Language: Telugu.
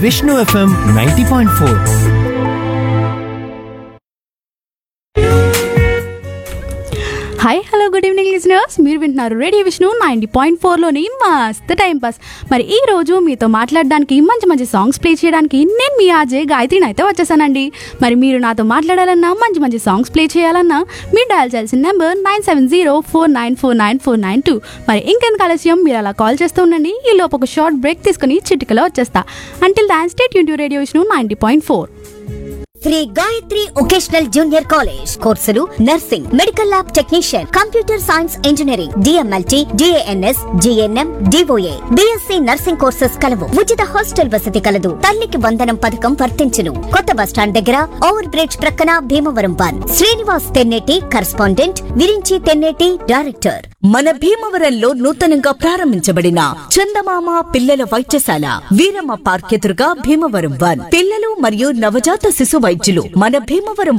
Vishnu FM ninety point four hi hello good evening listeners మీరు వింటున్నారు రేడియో విష్ణు నైంటీ పాయింట్ ఫోర్లోని మస్త్ టైం పాస్ మరి ఈ రోజు మీతో మాట్లాడడానికి మంచి మంచి సాంగ్స్ ప్లే చేయడానికి నేను మీ ఆజే గాయత్రిని అయితే వచ్చేసానండి మరి మీరు నాతో మాట్లాడాలన్నా మంచి మంచి సాంగ్స్ ప్లే చేయాలన్నా మీరు డయల్ చేయాల్సిన number nine seven zero four nine four nine four nine two మరి ఇంకెందుకు ఆలస్యం మీరు అలా కాల్ చేస్తూ ఉండండి ఈ లోపు ఒక షార్ట్ బ్రేక్ తీసుకుని చిటికలో వచ్చేస్తా అంటిల్ దాన్ స్టేట్ యూన్ radio Vishnu ninety point four Sri Gayatri vocational junior college కోర్సులు nursing medical lab technician computer science engineering DMLT DNS GNM DOA BSc nursing courses కలవు ఉచిత హాస్టల్ వసతి కలదు తల్లికి వందనం పథకం వర్తించును కొత్త బస్టాండ్ దగ్గర ఓవర్ బ్రిడ్జ్ ప్రక్కన Bhimavaram one Srinivas Tenneti correspondent Viranchi Tenneti director మన భీమవరంలో నూతనంగా ప్రారంభించబడిన చందమామ పిల్లల వైద్యశాల వీరమ్మ పార్క్ ఎదురుగా భీమవరం వన్ పిల్లలు మరియు నవజాత శిశు వైద్యులు మన భీమవరం